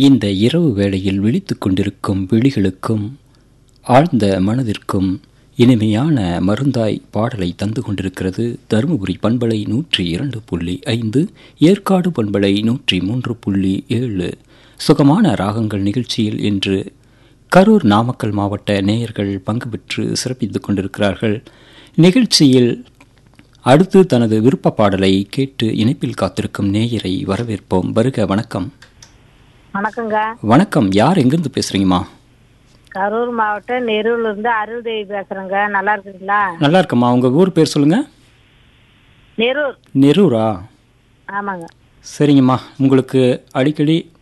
இந்த இரவு வேளையில் விழித்துக் கொண்டிருக்கும் விழிகளுக்கும் ஆழ்ந்த மனதிற்கும் இனிமையான மருந்தாய் பாடலை தந்து கொண்டிருக்கிறது தருமபுரி பண்பலை நூற்றி இரண்டு புள்ளி ஐந்து ஏற்காடு பண்பலை நூற்றி மூன்று புள்ளி ஏழு சுகமான ராகங்கள் நிகழ்ச்சியில் இன்று கரூர் நாமக்கல் மாவட்ட நேயர்கள் பங்கு பெற்று சிறப்பித்துக் கொண்டிருக்கிறார்கள் நிகழ்ச்சியில் அடுத்து தனது விருப்ப பாடலை கேட்டு இணைப்பில் காத்திருக்கும் நேயரை வரவேற்போம் வருக வணக்கம் வணக்கங்க வணக்கம் யார் எங்கிருந்து பேசுறீங்கம்மா கரூர் மாவட்டம் நெரூர்ல இருந்து அருள்தேவி பேசுறேங்க நல்லா இருக்குங்களா நல்லா இருக்கம்மா உங்க ஊர் பேர் சொல்லுங்க நெரூர் நெரூரா ஆமாங்க சரிங்கம்மா உங்களுக்கு அடிக்கடி